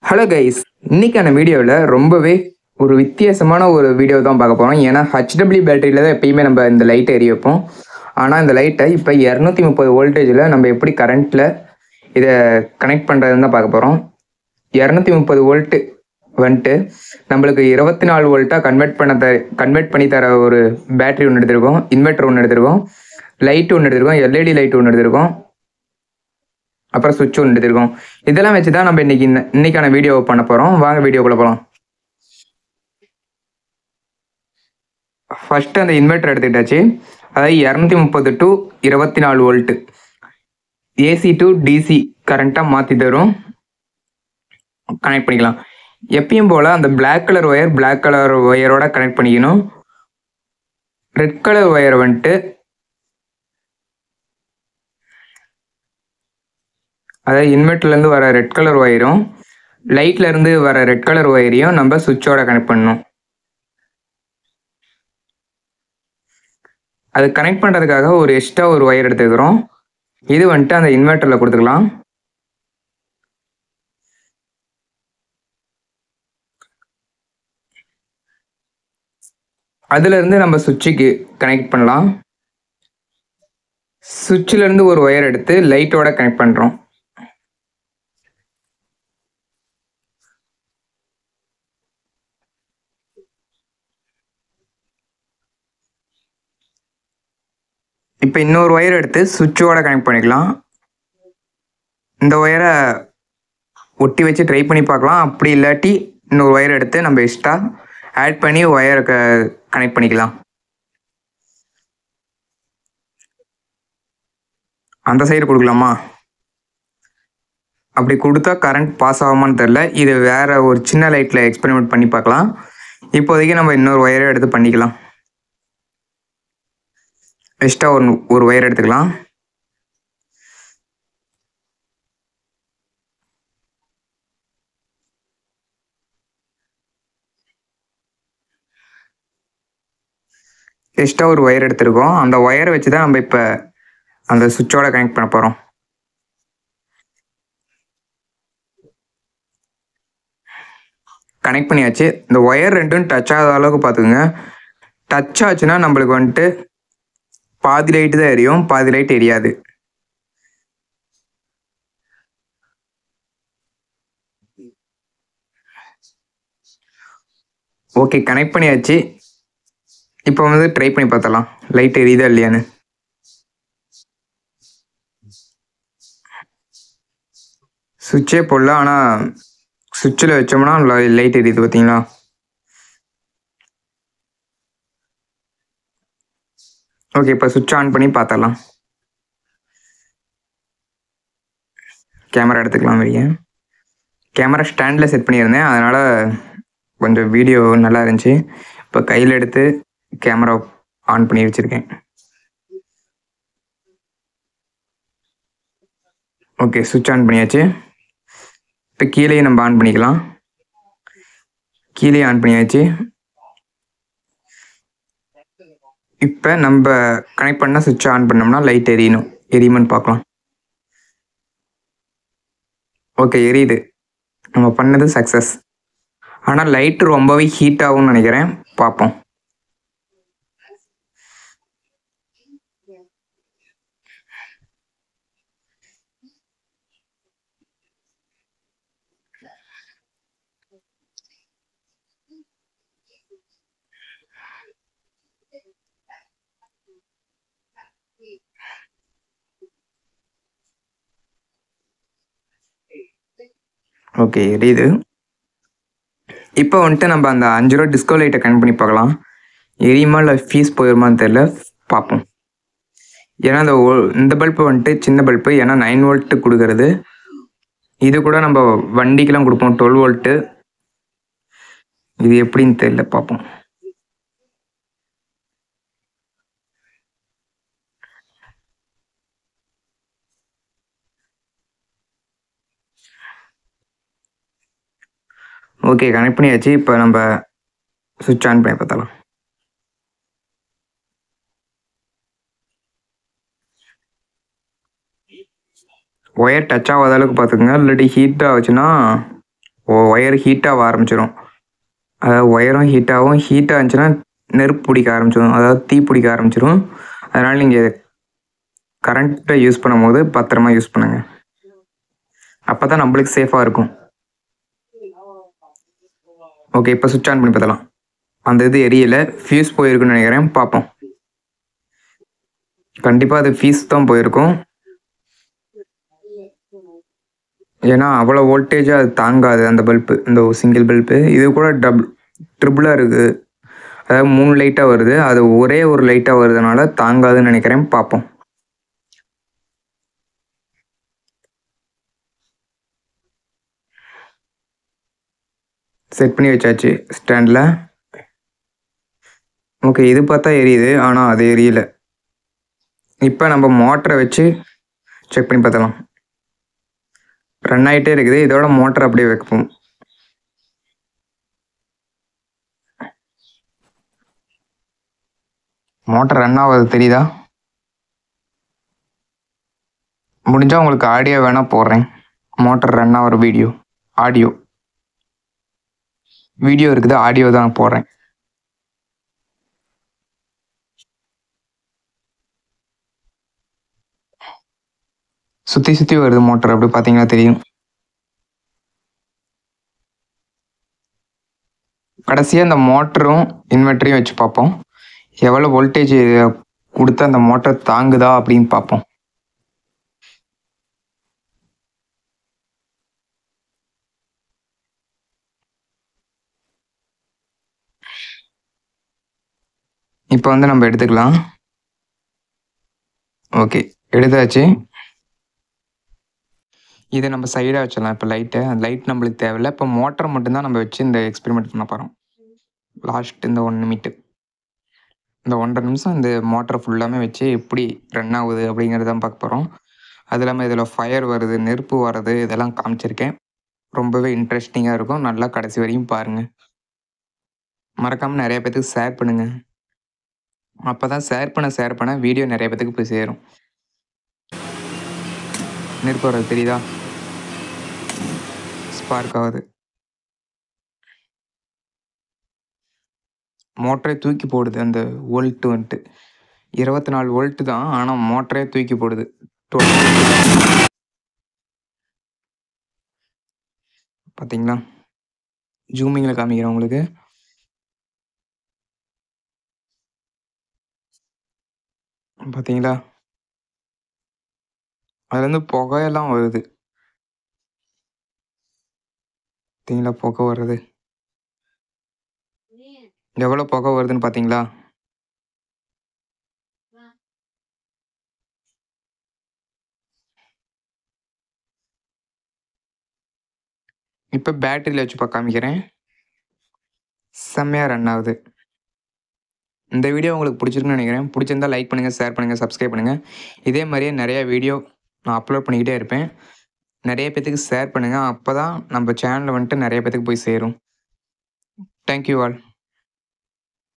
hello guys இன்னைக்கான வீடியோவில் ரொம்பவே ஒரு வித்தியாசமான ஒரு வீடியோ தான் பார்க்க போகிறோம் ஏன்னா ஹச்டபிள்யூ பேட்டரியில் தான் எப்பயுமே நம்ம இந்த லைட்டை எரிய வைப்போம் ஆனால் இந்த லைட்டை இப்போ இரநூத்தி முப்பது வோல்டேஜில் நம்ம எப்படி கரண்ட்டில் இதை கனெக்ட் பண்ணுறதுன்னு தான் பார்க்க போகிறோம் இரநூத்தி முப்பது வோல்ட்டு வந்துட்டு நம்மளுக்கு இருபத்தி நாலு வோல்ட்டாக கன்வெர்ட் பண்ண த கன்வெர்ட் பண்ணி தர ஒரு பேட்டரி ஒன்று எடுத்திருக்கோம் இன்வெர்ட்டர் ஒன்று எடுத்திருக்கோம் லைட் ஒன்று எடுத்திருக்கோம் எல்இடி லைட் ஒன்று எடுத்திருக்கோம் அப்புறம் சுவிட்ச் ஒன்று எடுத்திருக்கோம் இதெல்லாம் வச்சு தான் நம்ம இன்னைக்கு இந்த- இன்னைக்கான வீடியோ பண்ண போகிறோம் வாங்க வீடியோக்குள்ளே போகலாம் ஃபஸ்ட்டு அந்த இன்வெர்ட்டர் எடுத்துக்கிட்டாச்சு அதாவது இரநூத்தி முப்பது டு இருபத்தி நாலு வோல்ட்டு ஏசி டு டிசி கரண்ட்டாக மாற்றி தரும் கனெக்ட் பண்ணிக்கலாம் எப்பயும் போல் அந்த Black colour wire Black colour ஒயரோட கனெக்ட் பண்ணிக்கணும் ரெட் கலர் ஒயரை வந்துட்டு அதாவது இன்வெர்ட்டர்லேருந்து வர ரெட் கலர் ஒயரும் லைட்லேருந்து வர ரெட் கலர் ஒயரையும் நம்ம சுவிட்சோட கனெக்ட் பண்ணணும் அது கனெக்ட் பண்ணுறதுக்காக ஒரு எக்ஸ்ட்ரா ஒரு ஒயர் எடுத்துக்கிறோம் இது வந்துட்டு அந்த இன்வெர்ட்டரில் கொடுத்துக்கலாம் அதுலேருந்து நம்ம சுவிட்சுக்கு கனெக்ட் பண்ணலாம் சுவிட்சிலேருந்து ஒரு ஒயர் எடுத்து லைட்டோட கனெக்ட் பண்ணுறோம் இப்போ இன்னொரு ஒயர் எடுத்து சுவிட்சோட கனெக்ட் பண்ணிக்கலாம் இந்த ஒயரை ஒட்டி வச்சு ட்ரை பண்ணி பார்க்கலாம் அப்படி இல்லாட்டி இன்னொரு ஒயர் எடுத்து நம்ம எக்ஸ்ட்ரா ஆட் பண்ணி ஒயரை க கனெக்ட் பண்ணிக்கலாம் அந்த சைடு கொடுக்கலாமா அப்படி கொடுத்தா கரண்ட் பாஸ் ஆகுமான்னு தெரில இது வேற ஒரு சின்ன லைட்டில் எக்ஸ்பெரிமெண்ட் பண்ணி பார்க்கலாம் இப்போதைக்கு நம்ம இன்னொரு ஒயரை எடுத்து பண்ணிக்கலாம் எக்ஸ்ட்ரா ஒரு ஒரு ஒயர் எடுத்துக்கலாம் எக்ஸ்ட்ரா ஒரு ஒயர் எடுத்திருக்கோம் அந்த ஒயரை வச்சு தான் நம்ம இப்போ அந்த சுவிட்சோட கனெக்ட் பண்ண போகிறோம் கனெக்ட் பண்ணியாச்சு இந்த ஒயர் ரெண்டும் டச் ஆகாத அளவுக்கு பார்த்துக்குங்க டச் ஆச்சுன்னா நம்மளுக்கு வந்துட்டு பாதி லைட்டு தான் எரியும் பாதி லைட் எரியாது ஓகே கனெக்ட் பண்ணியாச்சு இப்போ வந்து ட்ரை பண்ணி பார்த்தலாம் லைட் எரியுதா இல்லையான்னு சுவிட்சே போடல ஆனால் சுவிட்சில் வச்சோம்னா லைட் எரியுது பார்த்தீங்களா ஓகே இப்போ சுவிட்ச் ஆன் பண்ணி பார்த்தரலாம் கேமரா எடுத்துக்கலாம் வெளியே கேமரா ஸ்டாண்டில் செட் பண்ணியிருந்தேன் அதனால் கொஞ்சம் வீடியோ நல்லா இருந்துச்சு இப்போ கையில் எடுத்து கேமரா ஆன் பண்ணி வச்சுருக்கேன் ஓகே சுவிட்ச் ஆன் பண்ணியாச்சு இப்போ கீழே நம்ம ஆன் பண்ணிக்கலாம் கீழே ஆன் பண்ணியாச்சு இப்போ நம்ம கனெக்ட் பண்ண சுவிட்ச் ஆன் பண்ணோம்னா லைட் எரியணும் எரியுமான்னு பார்க்கலாம் ஓகே எரியுது நம்ம பண்ணது சக்ஸஸ் ஆனால் லைட் ரொம்பவே ஹீட் ஆகும்னு நினைக்கிறேன் பார்ப்போம் ஓகே எரியுது இப்போ வந்துட்டு நம்ம அந்த அஞ்சு ரூபா டிஸ்கோ லைட்டை கனெக்ட் பண்ணி பார்க்கலாம் எரியுமா இல்லை ஃபீஸ் போயிருமான்னு தெரில பார்ப்போம் ஏன்னா அந்த ஒ- இந்த பல்பு வந்துட்டு சின்ன பல்பு ஏன்னா நைன் வோல்ட்டு கொடுக்கறது இது கூட நம்ம வண்டிக்கெலாம் கொடுப்போம் டுவெல் வோல்ட்டு இது எப்படின்னு தெரியல பார்ப்போம் ஓகே கனெக்ட் பண்ணியாச்சு இப்போ நம்ம சுவிட்ச் ஆன் பண்ணி பார்த்தலாம் ஒயர் டச் ஆகாத அளவுக்கு பார்த்துக்குங்க இல்லாட்டி ஹீட் ஆச்சுன்னா ஒயர் ஹீட்டாக ஆரம்பிச்சிடும் அதாவது ஒயரும் ஹீட்டாகவும் ஹீட்டாக இருந்துச்சுன்னா நெருப்பு பிடிக்க ஆரம்பிச்சிடும் அதாவது தீ பிடிக்க ஆரம்பிச்சிடும் அதனால் நீங்கள் கரண்ட்டை யூஸ் பண்ணும்போது பத்திரமா யூஸ் பண்ணுங்கள் அப்போ தான் நம்மளுக்கு சேஃபாக இருக்கும் ஓகே இப்போ சுவிட்ச் ஆன் பண்ணி பார்த்தலாம் அந்த இது எரியலை ஃபியூஸ் போயிருக்குன்னு நினைக்கிறேன் பார்ப்போம் கண்டிப்பாக அது ஃபீஸ் தான் போயிருக்கும் ஏன்னா அவ்வளோ வோல்டேஜாக அது தாங்காது அந்த பல்பு இந்த சிங்கிள் பல்பு இது கூட டபுள் ட்ரிபிளாக இருக்குது அதாவது மூணு லைட்டாக வருது அது ஒரே ஒரு லைட்டாக வருதுனால தாங்காதுன்னு நினைக்கிறேன் பார்ப்போம் செட் பண்ணி வச்சாச்சு ஸ்டாண்டில் ஓகே இது பார்த்தா எரியுது ஆனால் அது எரியல இப்போ நம்ம மோட்டரை வச்சு செக் பண்ணி பார்த்தலாம் ரன் ஆகிட்டே இருக்குது இதோட மோட்டர் அப்படியே வைப்போம் மோட்டர் ரன் ஆகுது தெரியுதா முடிஞ்சால் உங்களுக்கு ஆடியோ வேணால் போடுறேன் மோட்டர் ரன் ஆகிற வீடியோ ஆடியோ வீடியோ இருக்குது ஆடியோ தான் போடுறேன் சுற்றி சுற்றி வருது மோட்டர் அப்படி பார்த்தீங்கன்னா தெரியும் கடைசியாக அந்த மோட்டரும் இன்வெர்ட்டரையும் வச்சு பார்ப்போம் எவ்வளோ வோல்டேஜ் கொடுத்து அந்த மோட்டர் தாங்குதா அப்படின்னு பார்ப்போம் இப்போ வந்து நம்ம எடுத்துக்கலாம் ஓகே எடுத்தாச்சு இதை நம்ம சைடாக வச்சிடலாம் இப்போ லைட்டை அந்த லைட் நம்மளுக்கு தேவையில்லை இப்போ மோட்டர் மட்டும்தான் நம்ம வச்சு இந்த எக்ஸ்பெரிமெண்ட் பண்ண போகிறோம் லாஸ்ட் இந்த ஒன் நிமிட்டு இந்த ஒன்றரை நிமிஷம் இந்த மோட்டரை ஃபுல்லாமே வச்சு எப்படி ரன் ஆகுது அப்படிங்கிறத தான் பார்க்க போகிறோம் அது இல்லாமல் இதில் ஃபயர் வருது நெருப்பு வர்றது இதெல்லாம் காமிச்சிருக்கேன் ரொம்பவே இன்ட்ரெஸ்டிங்காக இருக்கும் நல்லா கடைசி வரையும் பாருங்கள் மறக்காமல் நிறைய பேத்துக்கு ஷேர் பண்ணுங்கள் அப்போ தான் ஷேர் பண்ண ஷேர் பண்ண வீடியோ நிறைய பேத்துக்கு போய் சேரும் நெருப்பு வர்றது தெரியுதா ஸ்பார்க் ஆகுது மோட்டரே தூக்கி போடுது அந்த வோல்ட்டு வந்துட்டு இருபத்தி நாலு வோல்ட்டு தான் ஆனால் மோட்டரே தூக்கி போடுது பார்த்தீங்களா ஜூமிங்கில் காமிக்கிறேன் உங்களுக்கு பார்த்தீங்களா அதுலேருந்து புகையெல்லாம் வருது பார்த்தீங்களா புகை வருது எவ்வளோ புகை வருதுன்னு பார்த்தீங்களா இப்போ பேட்டரியில் வச்சு பார்க்க காமிக்கிறேன் செம்மையாக ரன் ஆகுது இந்த வீடியோ உங்களுக்கு பிடிச்சிருக்குன்னு நினைக்கிறேன் பிடிச்சிருந்தா லைக் பண்ணுங்கள் ஷேர் பண்ணுங்கள் சப்ஸ்கிரைப் பண்ணுங்கள் இதே மாதிரியே நிறையா வீடியோ நான் அப்லோட் பண்ணிக்கிட்டே இருப்பேன் நிறைய பேத்துக்கு ஷேர் பண்ணுங்கள் அப்போ தான் நம்ம சேனலில் வந்துட்டு நிறைய பேத்துக்கு போய் சேரும் தேங்க்யூ ஆல்